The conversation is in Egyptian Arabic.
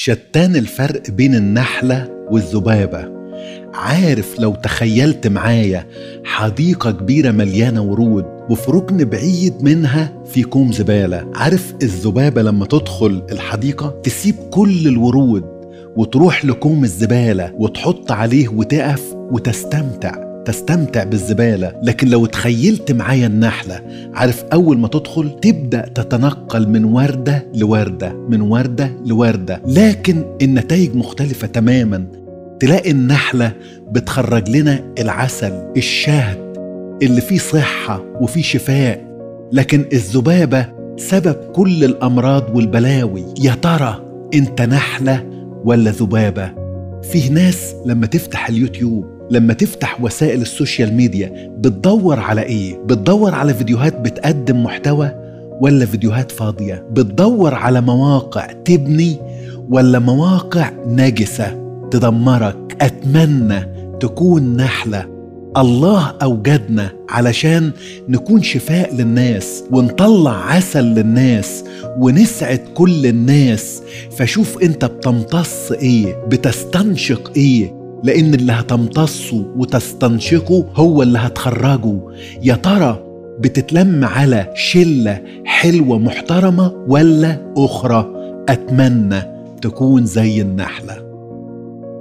شتان الفرق بين النحلة والذبابة عارف لو تخيلت معايا حديقة كبيرة مليانة ورود وفي ركن بعيد منها في كوم زبالة عارف الذبابة لما تدخل الحديقة تسيب كل الورود وتروح لكوم الزبالة وتحط عليه وتقف وتستمتع تستمتع بالزبالة لكن لو تخيلت معايا النحلة عارف أول ما تدخل تبدأ تتنقل من وردة لوردة من وردة لوردة لكن النتائج مختلفة تماما تلاقي النحلة بتخرج لنا العسل الشهد اللي فيه صحة وفيه شفاء لكن الذبابة سبب كل الأمراض والبلاوي يا ترى أنت نحلة ولا ذبابة فيه ناس لما تفتح اليوتيوب لما تفتح وسائل السوشيال ميديا بتدور على ايه بتدور على فيديوهات بتقدم محتوى ولا فيديوهات فاضية بتدور على مواقع تبني ولا مواقع نجسة تدمرك أتمنى تكون نحلة الله أوجدنا علشان نكون شفاء للناس ونطلع عسل للناس ونسعد كل الناس فشوف انت بتمتص ايه بتستنشق ايه لأن اللي هتمتصه وتستنشقه هو اللي هتخرجه يا ترى بتتلم على شلة حلوة محترمة ولا أخرى أتمنى تكون زي النحله